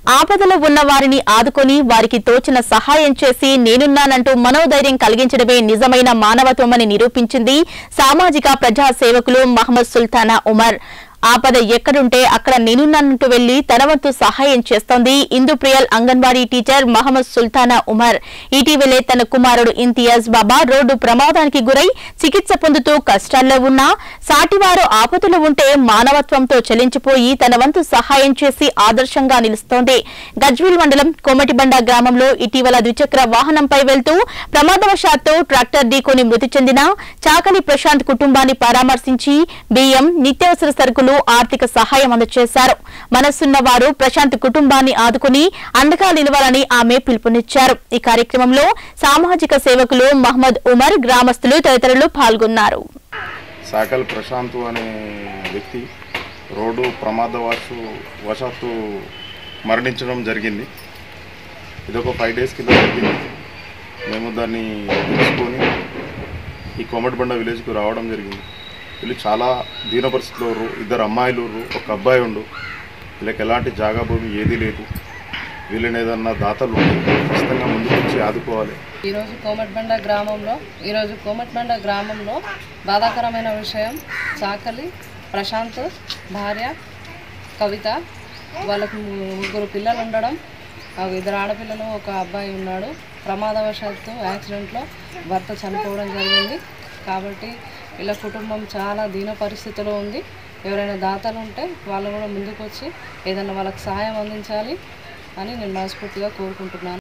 ఆపదలో ఉన్న వారిని ఆదుకొని వారికి తోచిన సహాయం చేసి నేనున్నానంటూ మనోధైర్యం కలిగించడమే నిజమైన మానవత్వమని నిరూపించింది సామాజిక ప్రజా సేవకులు మహమ్మద్ సుల్తానా ఉమర్ ఆపద ఎక్కడుంటే అక్కడ నేనున్నానంటూ వెళ్లి తన వంతు సహాయం చేస్తోంది ఇందుప్రియల్ అంగన్వాడీ టీచర్ మహమ్మద్ సుల్తానా ఉమర్ ఇటీవలే తన కుమారుడు ఇంతియాజ్ బాబా రోడ్డు ప్రమాదానికి గురై చికిత్స పొందుతూ కష్టాల్లో ఉన్నా సాటివారు ఆపదలో ఉంటే మానవత్వంతో చెలించిపోయి తన వంతు సహాయం చేసి ఆదర్శంగా నిలుస్తోంది గజ్వీల్ మండలం కోమటిబండ గ్రామంలో ఇటీవల ద్విచక్ర వాహనంపై వెళ్తూ ప్రమాదవశాత్తు ట్రాక్టర్ ఢీకొని మృతి చెందిన చాకలి ప్రశాంత్ కుటుంబాన్ని పరామర్శించి బియ్యం నిత్యావసర సరుకులు ఆర్థిక సహాయం అందజేశారు మనసున్న వారు ప్రశాంత్ కుటుంబాన్ని ఆదుకుని అండగా నిలవాలని ఆమె పిలుపునిచ్చారు ఈ కార్యక్రమంలో సామాజిక సేవకులు మహమ్మద్ ఉమర్ గ్రామస్తులు తదితరులు పాల్గొన్నారు సాకల్ ప్రశాంత్ అనే వ్యక్తి రోడ్డు ప్రమాదవశు వశాత్తు మరణించడం జరిగింది ఇది ఒక ఫైవ్ డేస్ కింద జరిగింది మేము దాన్ని తెలుసుకొని ఈ కోమటిబండ విలేజ్కు రావడం జరిగింది వీళ్ళు చాలా దీన పరిస్థితిలో ఉర్రు ఇద్దరు అమ్మాయిలు ఉర్రు ఒక అబ్బాయి ఉండు వీళ్ళకి ఎలాంటి జాగా భూమి ఏదీ లేదు వీళ్ళని ఏదన్నా దాతలు ఉంటే ఖచ్చితంగా ముందుకు వచ్చి ఆదుకోవాలి ఈరోజు కోమటిబండ గ్రామంలో ఈరోజు కోమటిబండ గ్రామంలో బాధాకరమైన విషయం చాకలి ప్రశాంత్ భార్య కవిత వాళ్ళకు ముగ్గురు పిల్లలు ఉండడం ఆ ఇద్దరు ఆడపిల్లలు ఒక అబ్బాయి ఉన్నాడు ప్రమాదవశాత్తు యాక్సిడెంట్లో భర్త చనిపోవడం జరిగింది కాబట్టి వీళ్ళ కుటుంబం చాలా దీన పరిస్థితిలో ఉంది ఎవరైనా దాతలు ఉంటే వాళ్ళు కూడా ముందుకు వచ్చి ఏదైనా వాళ్ళకి సహాయం అందించాలి అని నేను మనస్ఫూర్తిగా కోరుకుంటున్నాను